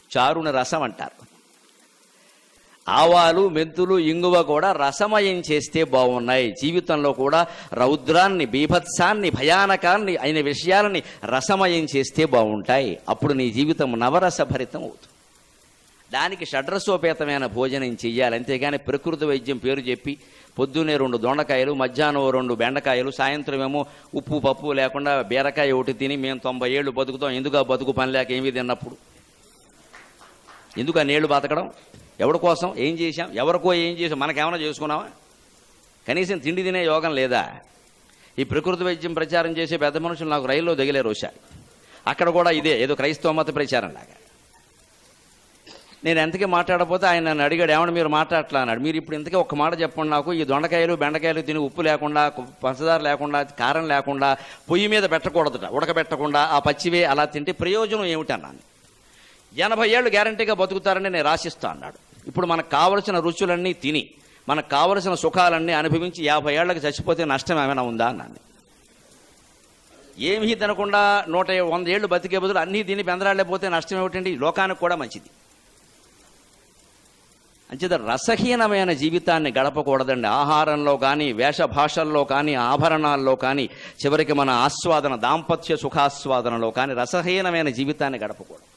చారుని రసం అంటారు ఆవాలు మెంతులు ఇంగువ కూడా రసమయం చేస్తే బాగున్నాయి జీవితంలో కూడా రౌద్రాన్ని బీభత్సాన్ని భయానకాన్ని అయిన విషయాలని రసమయం చేస్తే బాగుంటాయి అప్పుడు నీ జీవితం నవరస భరితం అవుతుంది దానికి షడ్రసోపేతమైన భోజనం చెయ్యాలి అంతేగాని ప్రకృతి వైద్యం పేరు చెప్పి పొద్దున్నే రెండు దొండకాయలు మధ్యాహ్నం ఓ రెండు బెండకాయలు సాయంత్రం ఏమో ఉప్పు పప్పు లేకుండా బీరకాయ ఒకటి తిని మేము తొంభై ఏళ్ళు బతుకుతాం ఎందుకు ఆ బతుకు పని లేక ఏమీ తిన్నప్పుడు ఎందుకు ఆ నీళ్లు బతకడం ఎవరి కోసం ఏం చేశాం ఎవరికో ఏం చేసాం మనకేమైనా చేసుకున్నావా కనీసం తిండి తినే యోగం లేదా ఈ ప్రకృతి వైద్యం ప్రచారం చేసే పెద్ద మనుషులు నాకు రైల్లో దిగలేరు ఒకసారి అక్కడ కూడా ఇదే ఏదో క్రైస్తవ మత ప్రచారం లాగా నేను ఎంతకీ మాట్లాడకపోతే ఆయన నన్ను అడిగాడు ఏమన్నా మీరు మాట్లాడట్లా అన్నాడు మీరు ఇప్పుడు ఇంతకీ ఒక్క మాట చెప్పండి నాకు ఈ దొండకాయలు బెండకాయలు తిని ఉప్పు లేకుండా పంచదార లేకుండా కారం లేకుండా పొయ్యి మీద పెట్టకూడదుట ఉడకబెట్టకుండా ఆ పచ్చివే అలా తింటే ప్రయోజనం ఏమిటన్నాను ఎనభై ఏళ్ళు గ్యారంటీగా బతుకుతారని నేను రాసిస్తా అన్నాడు ఇప్పుడు మనకు కావలసిన రుచులన్నీ తిని మనకు కావలసిన సుఖాలన్నీ అనుభవించి యాభై ఏళ్ళకి చచ్చిపోతే నష్టం ఏమైనా ఉందా అన్నాను ఏమీ తినకుండా నూట వంద ఏళ్ళు బతికే బదులు అన్నీ తిని పెందరాళ్ళపోతే నష్టం ఏమిటండి లోకానికి కూడా మంచిది అంచేత రసహీనమైన జీవితాన్ని గడపకూడదండి ఆహారంలో కానీ వేషభాషల్లో కానీ ఆభరణాల్లో కానీ చివరికి మన ఆస్వాదన దాంపత్య సుఖాస్వాదనలో కానీ రసహీనమైన జీవితాన్ని గడపకూడదు